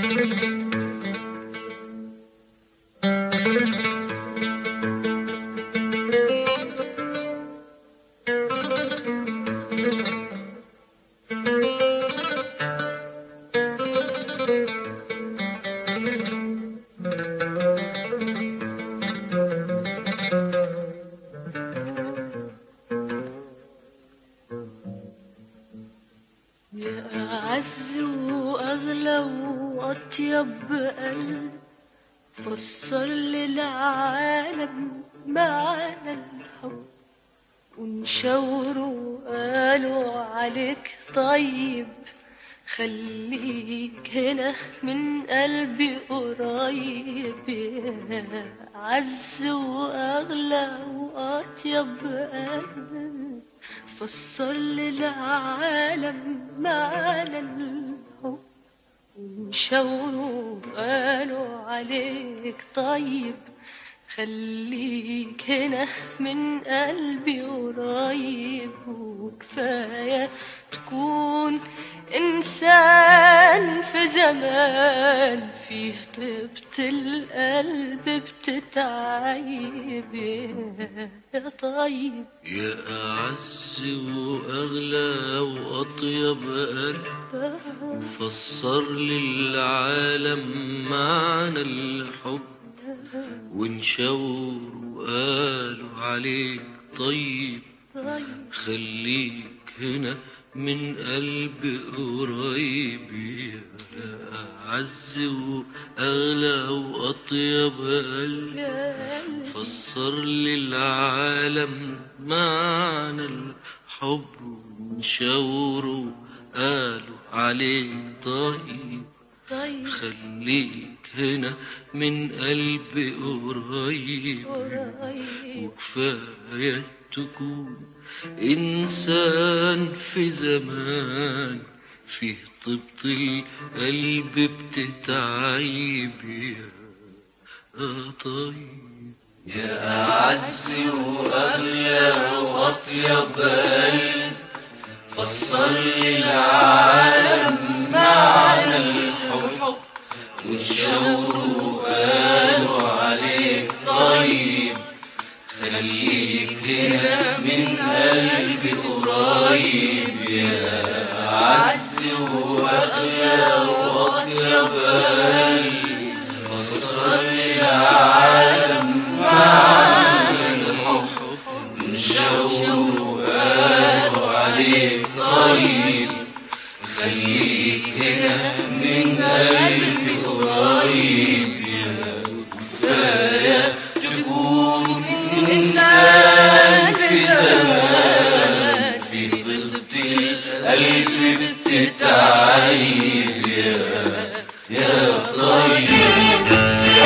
يا أعز وأغلى وأطيب قلب فسر للعالم معنى الحب ونشاوروا قالوا عليك طيب خليك هنا من قلبي قريب يا عز وأغلى وأطيب قلب فسر للعالم معنى الحب وشاوروا قالوا عليك طيب خليك هنا من قلبي قريب وكفاية تكون إنسان في زمان فيه طيبة القلب بتتعيب يا طيب يا أعز وأغلى وأطيب قلب فسر للعالم معنى الحب ونشاور وقالوا عليك طيب طيب خليك هنا من قلب قريب يا أعز وأغلى وأطيب قلب يا قلبي فسر للعالم معنى الحب ونشاوروا قالوا عليك طيب طيب خليك هنا من قلب قريب قريب وكفاية تكون إنسان في زمان فيه طبط القلب بتتعيب يا طيب يا أعز وأغلى وأطيب قلب فسر للعالم معنى الحب والشوق قالوا عليك طيب خليك هنا من قلبي قريب يا أعز وأغلى وأطيب قلب فسر للعالم معنى الحب والشوق قالوا عليك طيب خليك هنا من قلبي قريب يا كفاية تكون إنسان في زمان في ضد القلب بتتعيب يا يا طيب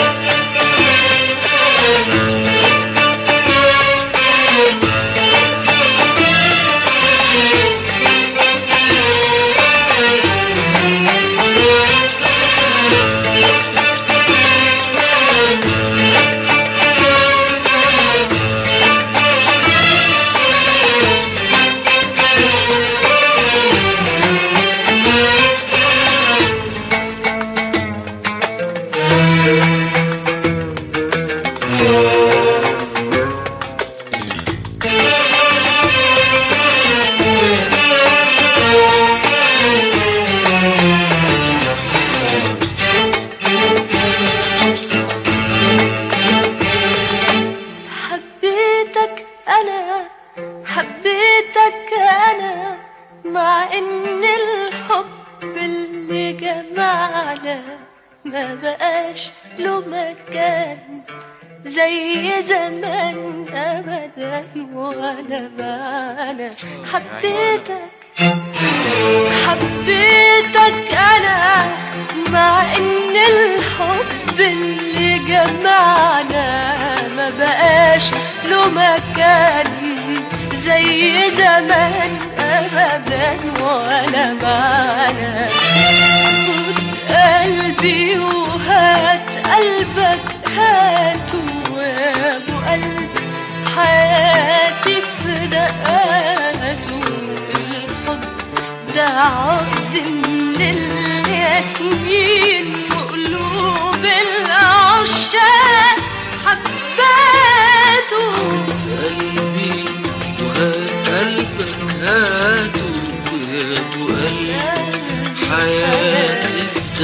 حبيتك أنا حبيتك أنا مع إن الحب اللي جمعنا ما بقاش له مكان زي زمان أبدا ولا معنا حبيتك حبيتك أنا مع إن الحب اللي جمعنا ما بقاش له مكان زي زمان أبدا ولا معنا خد قلبي وهات قلبك هاته وابو قلب حياتي في دقاته الحب ده عقد من الياسمين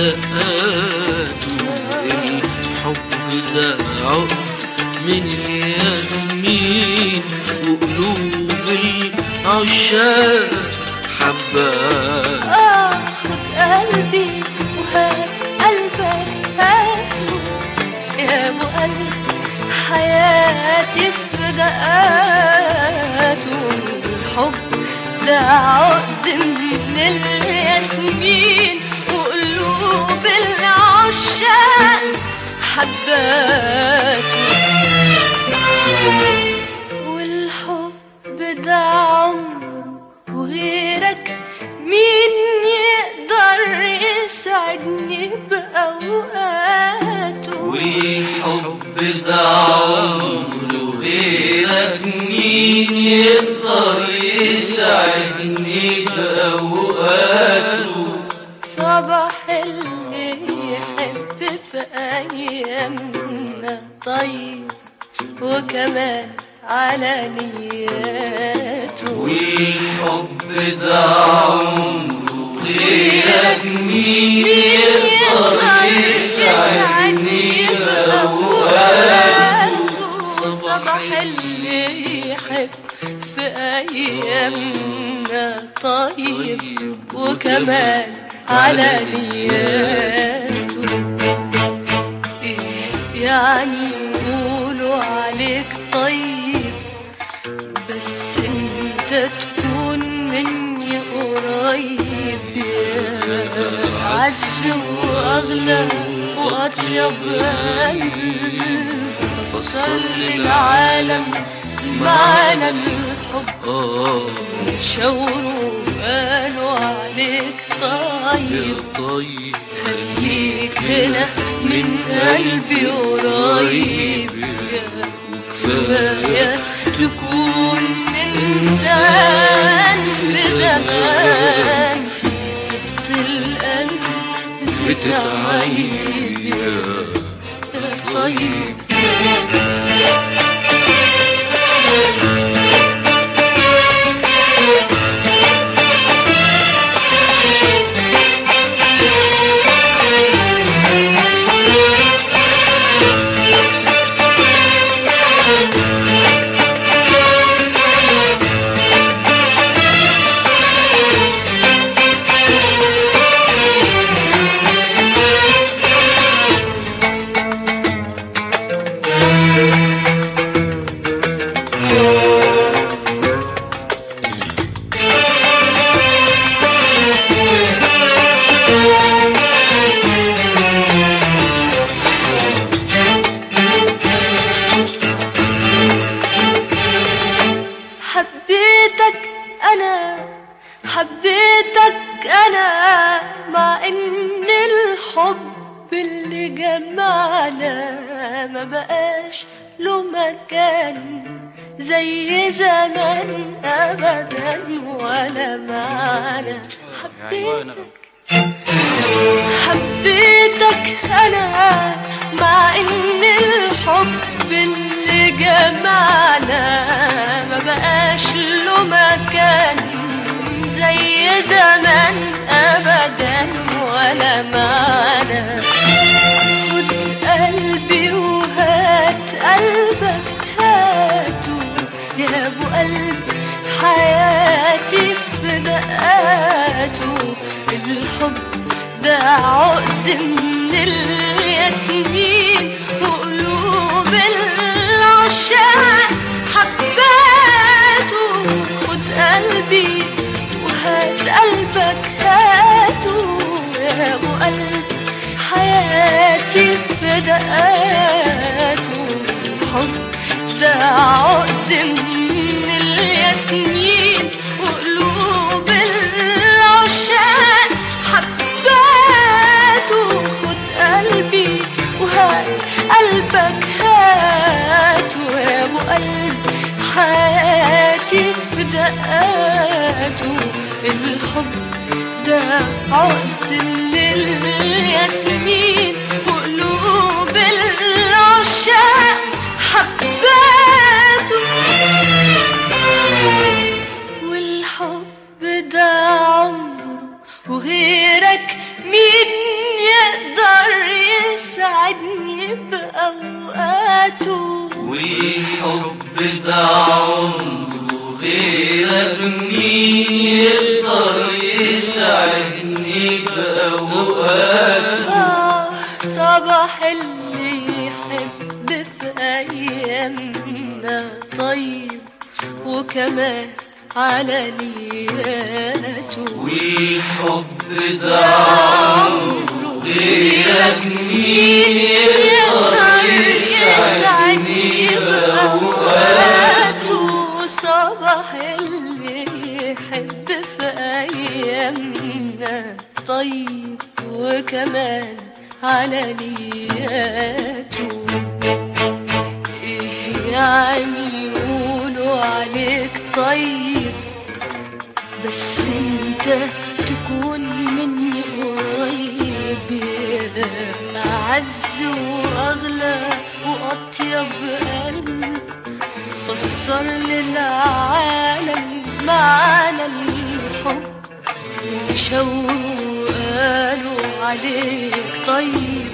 دقاته الحب ده عقد من الياسمين وقلوب العشاق حبات آه خد قلبي وهات قلبك هاته يا أبو قلب حياتي في دقاته الحب ده عقد من الياسمين وقلوب العشاق حباته والحب ده عمر وغيرك مين يقدر يسعدني بأوقاته والحب ده عمر وغيرك مين يقدر يسعدني بأوقاته صباح اللي يحب في أيامنا طيب وكمان على نياته والحب ده عمر وغيرك مين يقدر يسعدني بأوقاته صباح اللي يحب في أيامنا طيب وكمان على نياته إيه يعني يقولوا عليك طيب بس انت تكون مني قريب يا عز واغلى واطيب قلب فسر للعالم معنى الحب آه شاوروا قالوا عليك طيب يا طيب خليك هنا من قلبي قريب يا كفاية تكون إنسان في زمان في طبط القلب بتتعيب يا طيب حبيتك أنا حبيتك أنا مع إن الحب اللي جمعنا ما بقاش له مكان زي زمان أبدا ولا معنى حبيتك حبيتك انا مع ان الحب اللي جمعنا ما بقاش له مكان زي زمان ابدا ولا معنى خد قلبي وهات قلبك هاته يا ابو قلب حياتي في دقاته الحب ده عقد من الياسمين وقلوب العشاق حباته خد قلبي وهات قلبك هاته يا ابو قلب حياتي في دقاته الحب ده عقد من الياسمين وقلوب العشاق حباته خد قلبي وهات قلبك هاته يا ابو قلب حياتي في دقاته الحب ده عقد من الياسمين وقلوب العشاق حباته والحب ده عمره وغيرك مين يسعدني بأوقاته والحب ده عمره غيرك مين يقدر يسعدني بأوقاته آه صباح اللي يحب في أيامنا طيب وكمان على نياته والحب ده عمره غيرك مين يقدر يسعدني بأوقاته بأوقاته صباح اللي يحب في أيامنا طيب وكمان على نياته إيه يعني يقولوا عليك طيب بس انت تكون مني قريب يا أعز وأغلى وأطيب قلب فسر للعالم معنى الحب انشوروا قالوا عليك طيب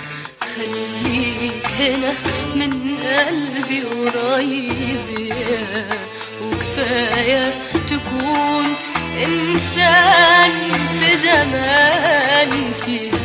خليك هنا من قلبي قريب يا وكفاية تكون إنسان في زمان فيه